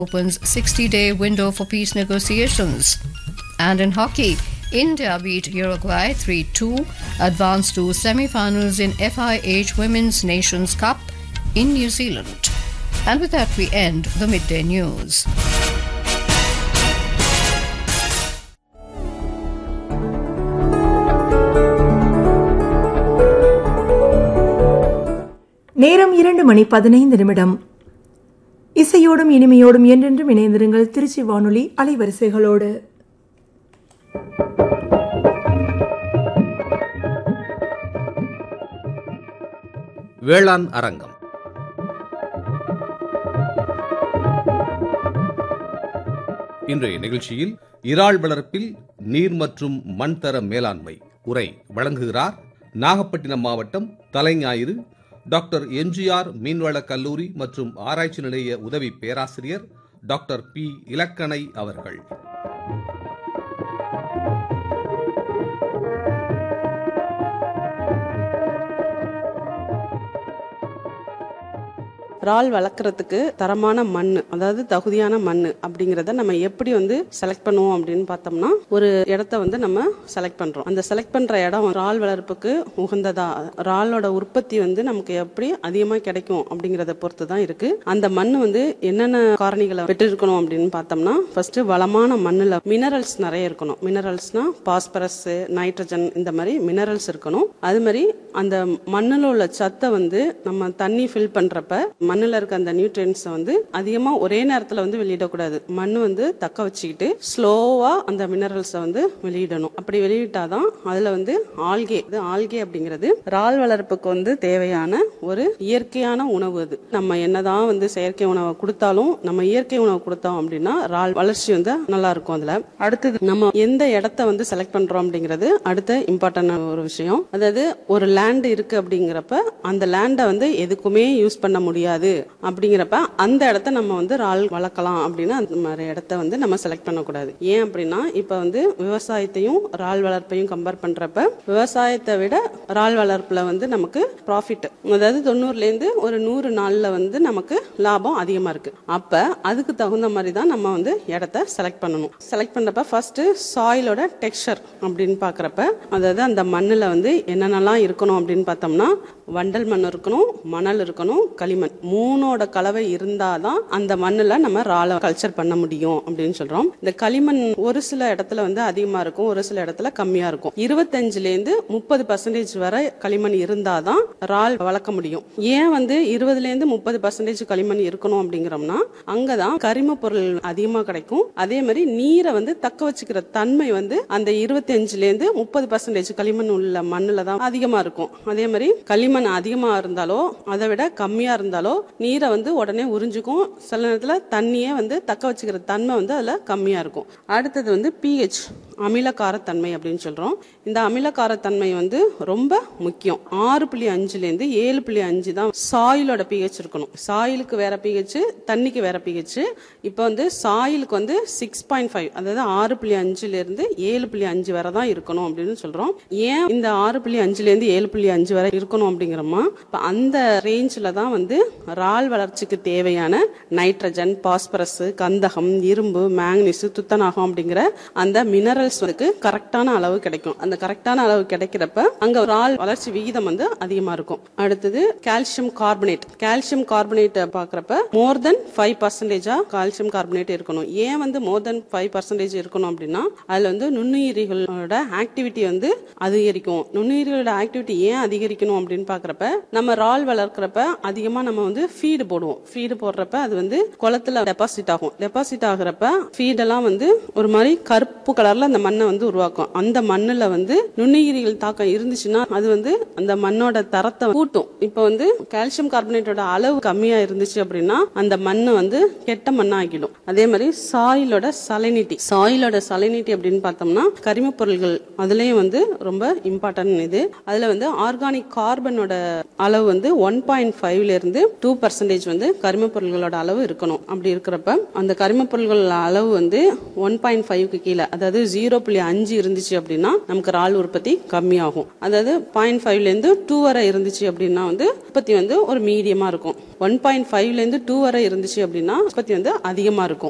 opens 60 day window for peace negotiations. And in hockey, India beat Uruguay 3 2, advanced to semi finals in FIH Women's Nations Cup in New Zealand. And with that, we end the midday news. நேரம் இரண்டு மணி பதினைந்து நிமிடம் இசையோடும் இனிமையோடும் என்றென்றும் இணைந்திருங்கள் திருச்சி வானொலி அலைவரிசைகளோடு வேளாண் அரங்கம் இன்றைய நிகழ்ச்சியில் இறால் வளர்ப்பில் நீர் மற்றும் மண் தர மேலாண்மை உரை வழங்குகிறார் நாகப்பட்டினம் மாவட்டம் தலைஞாயிறு டாக்டர் எம்ஜிஆர் மீன்வள கல்லூரி மற்றும் ஆராய்ச்சி நிலைய உதவி பேராசிரியர் டாக்டர் பி இலக்கணை அவர்கள் இறால் வளர்க்குறதுக்கு தரமான மண் அதாவது தகுதியான மண் அப்படிங்கிறத நம்ம எப்படி வந்து செலக்ட் பண்ணுவோம் அப்படின்னு பார்த்தோம்னா ஒரு இடத்த வந்து நம்ம செலக்ட் பண்றோம் அந்த செலக்ட் பண்ற இடம் இறால் வளர்ப்புக்கு உகந்ததா இறாலோட உற்பத்தி வந்து நமக்கு எப்படி அதிகமா கிடைக்கும் அப்படிங்கறத பொறுத்து தான் இருக்கு அந்த மண் வந்து என்னென்ன காரணிகளை பெற்றிருக்கணும் அப்படின்னு பார்த்தோம்னா ஃபர்ஸ்ட் வளமான மண்ணுல மினரல்ஸ் நிறைய இருக்கணும் மினரல்ஸ்னா பாஸ்பரஸ் நைட்ரஜன் இந்த மாதிரி மினரல்ஸ் இருக்கணும் அது மாதிரி அந்த மண்ணுல உள்ள சத்தை வந்து நம்ம தண்ணி ஃபில் பண்றப்ப மண்ணுல இருக்க அந்த நியூட்ரியன்ஸை வந்து அதிகமா ஒரே நேரத்துல வந்து வெளியிடக்கூடாது மண் வந்து தக்க வச்சுக்கிட்டு ஸ்லோவா அந்த மினரல்ஸை வந்து வெளியிடணும் அப்படி வெளியிட்டாதான் அதுல வந்து ஆல்கே இது ஆல்கே அப்படிங்கிறது இறால் வளர்ப்புக்கு வந்து தேவையான ஒரு இயற்கையான உணவு அது நம்ம என்னதான் வந்து செயற்கை உணவை கொடுத்தாலும் நம்ம இயற்கை உணவு கொடுத்தோம் அப்படின்னா இறால் வளர்ச்சி வந்து நல்லா இருக்கும் அதுல அடுத்தது நம்ம எந்த இடத்த வந்து செலக்ட் பண்றோம் அப்படிங்கிறது அடுத்த இம்பார்ட்டன்ட் ஒரு விஷயம் அதாவது ஒரு லேண்ட் இருக்கு அப்படிங்கிறப்ப அந்த லேண்டை வந்து எதுக்குமே யூஸ் பண்ண முடியாது அப்படிங்கிறப்ப அந்த இடத்த நம்ம வந்து இறால் வளர்க்கலாம் அப்படின்னு அந்த மாதிரி இடத்த வந்து நம்ம செலக்ட் பண்ணக்கூடாது ஏன் அப்படின்னா இப்ப வந்து விவசாயத்தையும் இறால் வளர்ப்பையும் கம்பேர் பண்றப்ப விவசாயத்தை விட இறால் வளர்ப்புல வந்து நமக்கு ப்ராஃபிட் அதாவது தொண்ணூறுல இருந்து ஒரு நூறு நாள்ல வந்து நமக்கு லாபம் அதிகமா இருக்கு அப்ப அதுக்கு தகுந்த மாதிரி தான் நம்ம வந்து இடத்த செலக்ட் பண்ணணும் செலக்ட் பண்றப்ப ஃபர்ஸ்ட் சாயிலோட டெக்ஸ்சர் அப்படின்னு பாக்குறப்ப அதாவது அந்த மண்ணுல வந்து என்னென்னலாம் இருக்கணும் அப்படின்னு பார்த்தோம்னா வண்டல் மண் இருக்கணும் மணல் இருக்கணும் களிமண் மூணோட கலவை இருந்தாதான் அந்த மண்ணுல நம்ம ராலை கல்ச்சர் பண்ண முடியும் அப்படின்னு சொல்றோம் இந்த களிமண் ஒரு சில இடத்துல வந்து அதிகமா இருக்கும் ஒரு சில இடத்துல கம்மியா இருக்கும் இருபத்தஞ்சுல இருந்து முப்பது பர்சன்டேஜ் வரை களிமண் இருந்தாதான் ரால் வளர்க்க முடியும் ஏன் வந்து இருபதுல இருந்து முப்பது பர்சன்டேஜ் களிமண் இருக்கணும் அப்படிங்கிறோம்னா அங்கதான் கரிம பொருள் அதிகமா கிடைக்கும் அதே மாதிரி நீரை வந்து தக்க வச்சுக்கிற தன்மை வந்து அந்த இருபத்தி அஞ்சுல இருந்து முப்பது பர்சன்டேஜ் களிமண் உள்ள மண்ணுல தான் அதிகமா இருக்கும் அதே மாதிரி களிமண் அதிகமா இருந்தாலோ அதை விட கம்மியா இருந்தாலோ நீரை வந்து உடனே உறிஞ்சுக்கும் சில நேரத்துல தண்ணியே வந்து தக்க வச்சுக்கிற தன்மை வந்து அதுல கம்மியா இருக்கும் அடுத்தது வந்து பிஹெச் அமிலக்காரத்தன்மை அப்படின்னு சொல்றோம் இந்த அமிலக்காரத்தன்மை வந்து ரொம்ப முக்கியம் ஆறு புள்ளி அஞ்சுல இருந்து ஏழு புள்ளி அஞ்சு தான் சாயிலோட பிஹெச் இருக்கணும் சாயிலுக்கு வேற பிஹெச் தண்ணிக்கு வேற பிஹெச் இப்போ வந்து சாயிலுக்கு வந்து சிக்ஸ் பாயிண்ட் ஃபைவ் அதாவது ஆறு புள்ளி அஞ்சுல இருந்து ஏழு புள்ளி அஞ்சு வரை தான் இருக்கணும் அப்படின்னு சொல்றோம் ஏன் இந்த ஆறு புள்ளி அஞ்சுல இருந்து ஏழு புள்ளி அஞ்சு வரை இருக்கணும் அப்படிங்கிறோமா இப்போ அந்த ரேஞ்சில் தான் வந்து இறால் வளர்ச்சிக்கு தேவையான நைட்ரஜன் பாஸ்பரஸ் கந்தகம் இரும்பு மேங்கனீஸ் துத்தநாகம் அப்படிங்கிற அந்த மினரல்ஸ் வந்து கரெக்டான அளவு கிடைக்கும் அந்த கரெக்டான அளவு கிடைக்கிறப்ப அங்க இறால் வளர்ச்சி விகிதம் வந்து அதிகமா இருக்கும் அடுத்தது கால்சியம் கார்பனேட் கால்சியம் கார்பனேட் பாக்குறப்ப மோர் தென் ஃபைவ் பர்சன்டேஜா கால்சியம் கார்பனேட் இருக்கணும் ஏன் வந்து மோர் தென் ஃபைவ் பர்சன்டேஜ் இருக்கணும் அப்படின்னா அதுல வந்து நுண்ணுயிரிகளோட ஆக்டிவிட்டி வந்து அதிகரிக்கும் நுண்ணுயிரிகளோட ஆக்டிவிட்டி ஏன் அதிகரிக்கணும் அப்படின்னு பாக்குறப்ப நம்ம இறால் வளர்க்குறப்ப அதிகமா நம்ம வந்து ஃபீடு போடுவோம் ஃபீடு போடுறப்ப அது வந்து குளத்துல டெபாசிட் ஆகும் டெபாசிட் ஆகுறப்ப ஃபீடெல்லாம் வந்து ஒரு மாதிரி கருப்பு கலர்ல அந்த மண்ணை வந்து உருவாக்கும் அந்த மண்ணுல வந்து நுண்ணுயிரிகள் தாக்கம் இருந்துச்சுன்னா அது வந்து அந்த மண்ணோட தரத்தை கூட்டும் இப்ப வந்து கால்சியம் கார்பனேட்டோட அளவு கம்மியா இருந்துச்சு அப்படின்னா அந்த மண்ணு வந்து கெட்ட மண்ணா ஆகிடும் அதே மாதிரி சாயிலோட சலைனிட்டி சாயிலோட சலைனிட்டி அப்படின்னு பார்த்தோம்னா கரிம பொருள்கள் அதுலயும் வந்து ரொம்ப இம்பார்ட்டன்ட் இது அதுல வந்து ஆர்கானிக் கார்பனோட அளவு வந்து ஒன் பாயிண்ட் ஃபைவ்ல இருந்து டூ பர்சன்டேஜ் வந்து கரிம பொருள்களோட அளவு இருக்கணும் அப்படி இருக்கிறப்ப அந்த கரிம பொருள்கள் அளவு வந்து ஒன் பாயிண்ட் ஃபைவ்க்கு கீழே அதாவது ஜீரோ ஜீரோ புள்ளி அஞ்சு இருந்துச்சு அப்படின்னா நமக்கு இறால் உற்பத்தி கம்மியாகும் அதாவது பாயிண்ட் ஃபைவ்ல இருந்து டூ வரை இருந்துச்சு அப்படின்னா வந்து உற்பத்தி வந்து ஒரு மீடியமா இருக்கும் ஒன் பாயிண்ட் ஃபைவ்ல இருந்து டூ வரை இருந்துச்சு அப்படின்னா உற்பத்தி வந்து அதிகமா இருக்கும்